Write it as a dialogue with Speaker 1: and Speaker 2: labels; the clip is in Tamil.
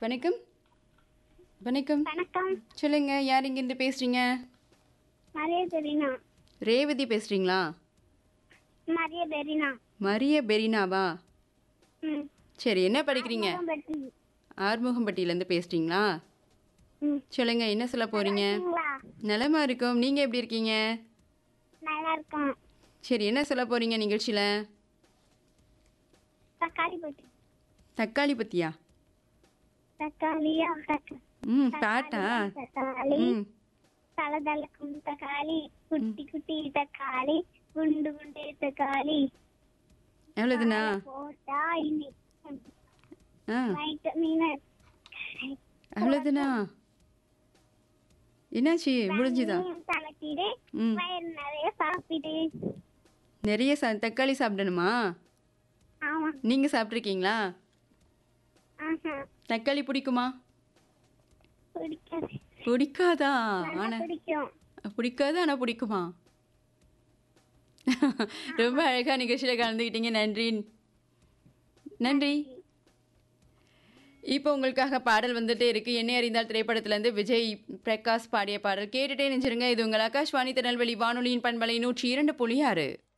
Speaker 1: வணக்கம் வணக்கம்
Speaker 2: வணக்கம்
Speaker 1: சொல்லுங்க யார் இங்கிருந்து பேசுறீங்க
Speaker 2: மரிய பெரினா
Speaker 1: ரேவதி பேசுறீங்களா
Speaker 2: மரிய பெரினா
Speaker 1: மரிய பெரினாவா
Speaker 2: ம்
Speaker 1: சரி என்ன படிக்கிறீங்க
Speaker 2: பட்டி
Speaker 1: ஆறுமுகம்பட்டியிலேருந்து பேசுறீங்களா
Speaker 2: ம்
Speaker 1: சொல்லுங்க என்ன சொல்ல போறீங்க
Speaker 2: சரிங்களா
Speaker 1: நலமா இருக்கும் நீங்க எப்படி இருக்கீங்க
Speaker 2: நல்லா இருக்கும்
Speaker 1: சரி என்ன சொல்ல போறீங்க நிகழ்ச்சியில
Speaker 2: தக்காளி பட்டி
Speaker 1: தக்காளி பத்தியா
Speaker 2: தக்காளியா தக்காளி
Speaker 1: ம் பாட்டா
Speaker 2: தக்காளி
Speaker 1: ம்
Speaker 2: தலதலக்கும் தக்காளி குட்டி குட்டி தக்காளி குண்டு குண்டு தக்காளி
Speaker 1: எவ்வளோதுண்ணா
Speaker 2: போட்டா இனிக்கும்
Speaker 1: ஆ
Speaker 2: வைட்டமின்
Speaker 1: அவ்வளோதுண்ணா என்னாச்சு முடிஞ்சுதா
Speaker 2: சமைச்சிடு
Speaker 1: ம்
Speaker 2: வயிறு நிறைய சாப்பிடு
Speaker 1: நிறைய சா தக்காளி சாப்பிடணுமா
Speaker 2: ஆமா
Speaker 1: நீங்கள் சாப்பிட்ருக்கீங்களா
Speaker 2: ஆஹா
Speaker 1: தக்காளி பிடிக்குமா
Speaker 2: பிடிக்காது
Speaker 1: பிடிக்காதா
Speaker 2: நல்லா
Speaker 1: ஆனால்
Speaker 2: பிடிக்கும்
Speaker 1: பிடிக்காது ஆனால் பிடிக்குமா ரொம்ப அழகாக நிகழ்ச்சியில் கலந்துக்கிட்டீங்க நன்றி நன்றி இப்போ உங்களுக்காக பாடல் வந்துட்டே இருக்கு என்னை அறிந்தால் திரைப்படத்திலேருந்து விஜய் பிரகாஷ் பாடிய பாடல் கேட்டுட்டே நினைச்சிருங்க இது உங்கள் ஆகாஷ்வாணி திருநெல்வேலி வானொலியின் பண்பலை நூற்றி இரண்டு புள்ளி ஆறு